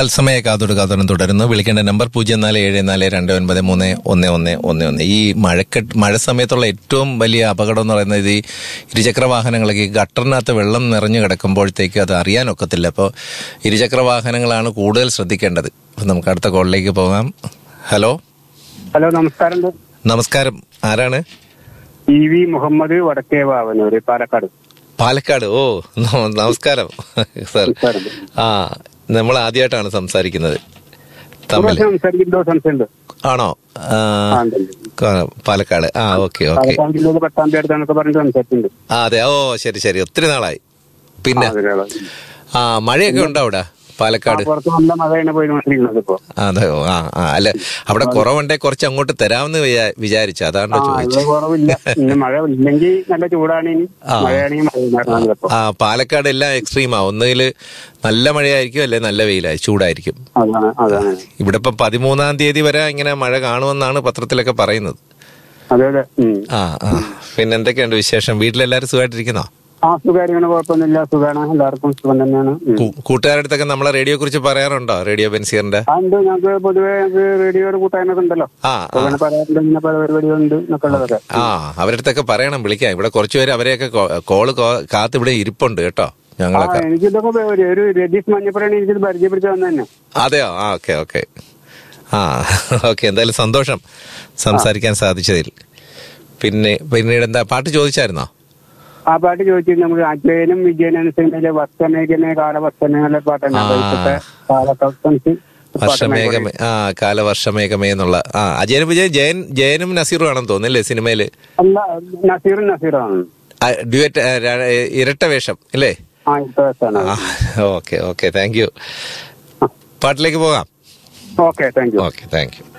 തത്സമയ കാതോട് കാതോടും തുടരുന്നു വിളിക്കേണ്ട നമ്പർ പൂജ്യം നാല് ഏഴ് നാല് രണ്ട് ഒൻപത് മൂന്ന് ഒന്ന് ഒന്ന് ഒന്ന് ഒന്ന് ഈ മഴക്കെട്ട് മഴ സമയത്തുള്ള ഏറ്റവും വലിയ അപകടം എന്ന് പറയുന്നത് ഈ ഇരുചക്ര വാഹനങ്ങളൊക്കെ ഈ ഗട്ടറിനകത്ത് വെള്ളം നിറഞ്ഞു കിടക്കുമ്പോഴത്തേക്ക് അത് അറിയാനൊക്കത്തില്ല അപ്പോൾ ഇരുചക്ര വാഹനങ്ങളാണ് കൂടുതൽ ശ്രദ്ധിക്കേണ്ടത് അപ്പം നമുക്ക് അടുത്ത കോളിലേക്ക് പോകാം ഹലോ ഹലോ നമസ്കാരം നമസ്കാരം ആരാണ് ഇ വി മുഹമ്മദ് വടക്കേ വാവനൂര് പാലക്കാട് പാലക്കാട് ഓ ന- നമസ്കാരം സാർ നമസ്കാരം. ആ നമ്മൾ ആദ്യമായിട്ടാണ് സംസാരിക്കുന്നത് തമ്മിൽ കുറച്ച് സംസാരിക്കുന്നുണ്ടോ സംശയമുണ്ട് ആണോ ആ, ആ, ഉണ്ട്, ഉണ്ട്. ക- പാലക്കാട് ആ ഓക്കെ ഓക്കെ പാലക്കാട് ജില്ലയിൽ പട്ടാമ്പി അടുത്താന്നൊക്കെ പറഞ്ഞിട്ട് സംസാരിച്ചിട്ടുണ്ട് ആ അതെ ഓ ശരി ശരി ഒത്തിരി നാളായി പിന്നെ ആ, അതിനാള്. ആ മഴയൊക്കെ ഉണ്ടോ അവിടെ പാലക്കാട് ആ, പുറത്ത് നല്ല മഴയാണ് പോയിക്കൊണ്ടിരിക്കുന്നത് ഇപ്പൊ അതെ ഓ, ആ ആ അല്ല അവിടെ കുറവുണ്ടെ കുറച്ച് അങ്ങോട്ട് തരാമെന്ന് വിചാ- വിചാരിച്ചു അതാണോ ആ ഇവിടെ ചോദിച്ചത് കുറവില്ല ഇന്ന് മഴ ഇല്ലെങ്കിൽ നല്ല ചൂടാണ് ഇനി ആ. മഴയാണെങ്കിൽ മഴ ഇപ്പൊ ആ പാലക്കാട് എല്ലാം എക്സ്ട്രീമാ ഒന്നുകിൽ നല്ല മഴയായിരിക്കും അല്ലെ നല്ല വെയിലായി ചൂടായിരിക്കും അതാണ് അതാണ് ഇവിടെ ഇപ്പൊ പതിമൂന്നാം തീയതി വരെ ഇങ്ങനെ മഴ കാണുമെന്നാണ് പത്രത്തിലൊക്കെ പറയുന്നത് അതെ അതെ ഉം. ആ ആ പിന്നെ എന്തൊക്കെയുണ്ട് വിശേഷം വീട്ടിലെല്ലാരും സുഖമായിട്ടിരിക്കുന്നോ ആ സുഖാര്യങ്ങനെ കുഴപ്പമൊന്നുമില്ല സുഖാണ് എല്ലാവർക്കും സുഖം തന്നെയാണ് ഉം. കൂ- കൂട്ടുകാരുടെ അടുത്തൊക്കെ നമ്മളെ റേഡിയോ കുറിച്ച് പറയാറുണ്ടോ റേഡിയോ ബെൻസീറിന്റെ ആ ഉണ്ട് ഞങ്ങൾക്ക് പൊതുവെ ഞങ്ങൾക്ക് റേഡിയോയുടെ കൂട്ടായ്മയൊക്കെ ഉണ്ടല്ലോ ആ അപ്പൊ ആ അങ്ങനെ പറയാറുണ്ട് ഇങ്ങനെ പല പരിപാടികളുണ്ട് എന്നൊക്കെ ഉള്ളതൊക്കെ ആ അവരുടെ അടുത്തൊക്കെ പറയണം വിളിക്കാം ഇവിടെ കുറച്ചുപേര് അവരെയൊക്കെ കോ- കോള് കോ- കാത്ത് ഇവിടെ ഇരിപ്പുണ്ട് കേട്ടോ ആ ഞങ്ങളൊക്കെ എനിക്കിതൊക്കെ ഒരു ഒരു രതീഷ് മഞ്ഞപ്പുറയാണ് എനിക്കിത് പരിചയപ്പെടുത്തി വന്നത് തന്നെ അതെയോ ആ ഓക്കെ ഓക്കെ ആ ഓക്കെ എന്തായാലും സന്തോഷം സംസാരിക്കാൻ സാധിച്ചതിൽ പിന്നെ പിന്നീട് എന്താ പാട്ട് ചോദിച്ചായിരുന്നോ ആ പാട്ട് ചോദിച്ചിരുന്നു നമുക്ക് അജയനും വിജയനും സിനിമയിലെ വസ്ത്രമേഖല കാലവസ്ത്രമേഖല പാട്ടാണ് ആ. ഇപ്പോഴത്തെ കാലക്കൻസ് വർഷമേഘമേ ആ കാലവർഷമേഘമേ എന്നുള്ള ആ അജയനും വിജയൻ ജയൻ ജയനും നസീറും ആണെന്ന് തോന്നുന്നല്ലേ സിനിമയില് അല്ല നസീറും നസീറാണ് ഡ്യുവറ്റ് ഇരട്ട വേഷം അല്ലേ ആ ഇപ്പോഴത്താണ് ആ ഓക്കെ ഓക്കെ താങ്ക് യു പാട്ടിലേക്ക് പോകാം okay thank you okay thank U